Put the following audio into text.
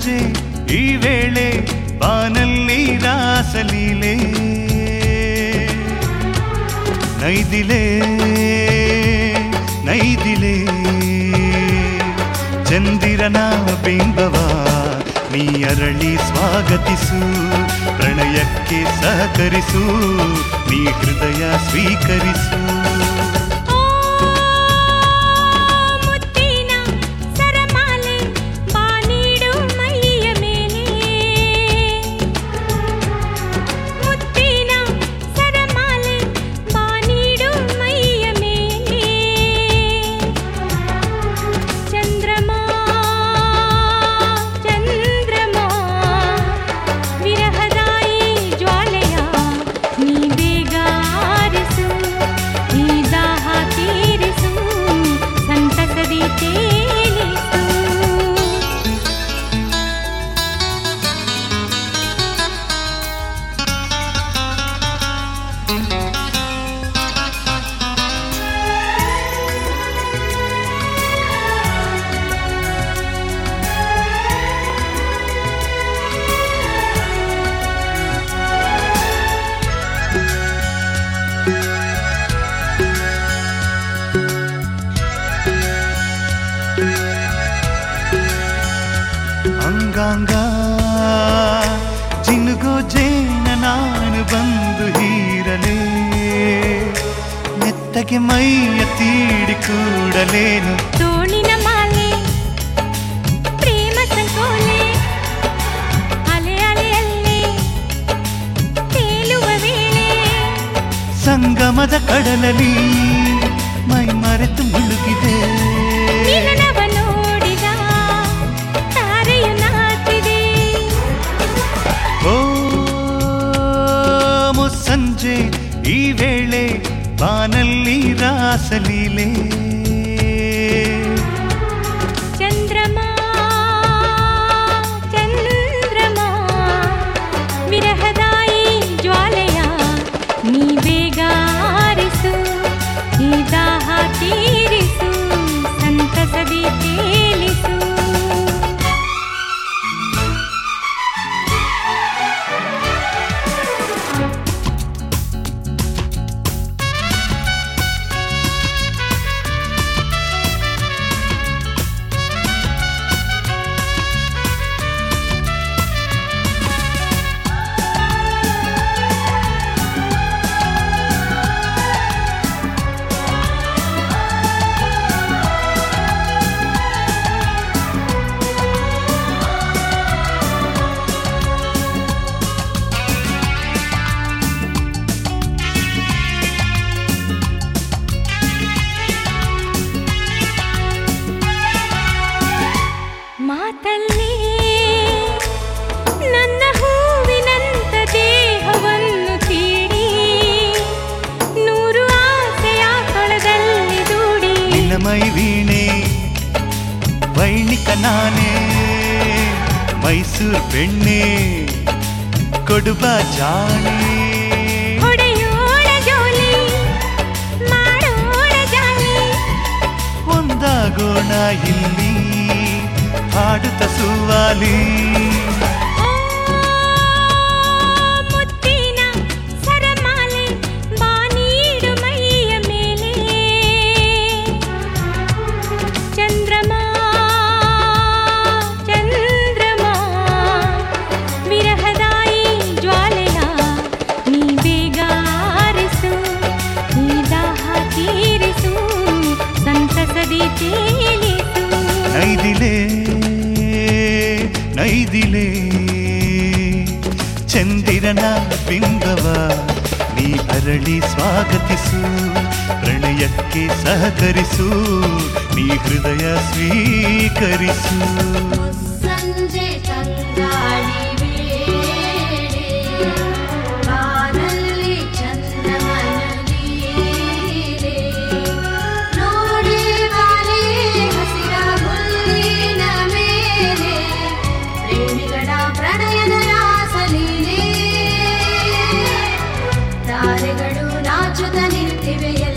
ಸಂಜೆ ಈ ವೇಳೆ ಬಾನಲ್ಲಿ ರಾಸಲೀಲೆ ನೈದಿಲೆ ನೈದಿಲೆ ಚಂದಿರನ ಬಿಂಬವ ನೀ ಅರಳಿ ಸ್ವಾಗತಿಸು ಪ್ರಣಯಕ್ಕೆ ಸಹಕರಿಸು ನೀ ಹೃದಯ ಸ್ವೀಕರಿಸು ಓ ಮುತ್ತಿನ ಸರಮಾಲೆ ಬಾನೀಡು ಮೈಯ ಮೇಲೆ ಮುತ್ತಿನ ಸರಮಾಲೆ ಬಾನೀಡು ಮೈಯ ಮೇಲೆ ಚಂದ್ರಮ ಚಂದ್ರಮ ವಿರಹದಾಯಿ ಜ್ವಾಲೆಯ ನೀ ಬೇಗ ಆರಿಸು ಈ ದಾಹ ತೀರಿಸು ಸಂತಸದಿ ತೇಲಿಸು ಅಂಗಾಂಗ ಜಿನುಗೋ ಜೇನ ನಾನು ಬಂದು ಹೀರಲೇ ಮೆತ್ತಗೆ ಮೈಯ ತೀಡಿ ಕೂಡಲೇನು ತೋಳಿನ ಮಾಲೆ ಪ್ರೇಮ ಸಂಕೋಲೆ ಅಲೆ ಅಲೆಯಲ್ಲಿ ತೇಲುವ ವೇಳೆ ಸಂಗಮದ ಕಡಲಲ್ಲಿ ಮೈ ಮರೆತು ಮುಳುಗಿದೆ ನಿಲನವ ನೋಡಿದ ತಾರೆಯು ನಾಚಿದೆ ಓ ಮುಸ್ಸಂಜೆ ಈ ವೇಳೆ ಬಾನಲ್ಲಿ ರಾಸಲೀಲೆ ಚಂದ್ರಮ ಚಂದ್ರಮ ವಿರಹದಾಯಿ ಜ್ವಾಲೆಯ ನೀ ಬೇಗ ಆರಿಸು ಈ ದಾಹ ತೀರಿಸು ಸಂತಸದಿ ತೇಲಿಸು ಮಾತಲ್ಲಿ ನನ್ನ ಹೂವಿನಂತ ದೇಹವನ್ನು ತೀಡಿ ನೂರು ಆಸೆಯ ಕೊಳದಲ್ಲಿ ದೂಡಿ ನಿನ್ನ ಮೈ ವೀಣೆ ವೈಣಿಕ ನಾನೇ ಮೈಸೂರು ಬೆಣ್ಣೆ ಕೊಡುಬ ಜಾಣೆ ಹೊಡೆಯೋಳ ಜೋಲಿ ಮಾಡೋಳ ಜಾಲಿ ಒಂದಾಗೋಣ ಇಲ್ಲಿ ಹಾಡುತ್ತ ಸುವಾಲಿ ಓ ಮುತ್ತಿನ ಸರಮಾಲೆ ಬಾನೀಡು ಮೈಯ ಮೇಲೆ ಚಂದ್ರಮ ಚಂದ್ರಮ ವಿರಹದಾಯಿ ಜ್ವಾಲೆಯ ನೀ ಬೇಗ ಆರಿಸು ಈ ದಾಹ ತೀರಿಸು ಸಂತಸದಿ ತೇಲಿಸು ನೈದಿಲೆ ನೈದಿಲೆ ಚಂದಿರನ ಬಿಂಬವ ನೀ ಅರಳಿ ಸ್ವಾಗತಿಸು ಪ್ರಣಯಕ್ಕೆ ಸಹಕರಿಸು ನೀ ಹೃದಯ ಸ್ವೀಕರಿಸು ಸಂಜೆ ತಂಗಾಳಿ ವೇಳೆ ಬಾನಲ್ಲಿ ಚಂದ್ರಮನ ಲೀಲೆ ನೋಡಿ ಬಾಲೆ ಹಸಿರ ಹುಲ್ಲಿನ ಮೇಲೆ ಪ್ರೇಮಿಗಳ ಪ್ರಣಯದ ರಾಸಲೀಲೆ ತಾರೆಗಳು ನಾಚುತ್ತ ನಿಂತಿವೆ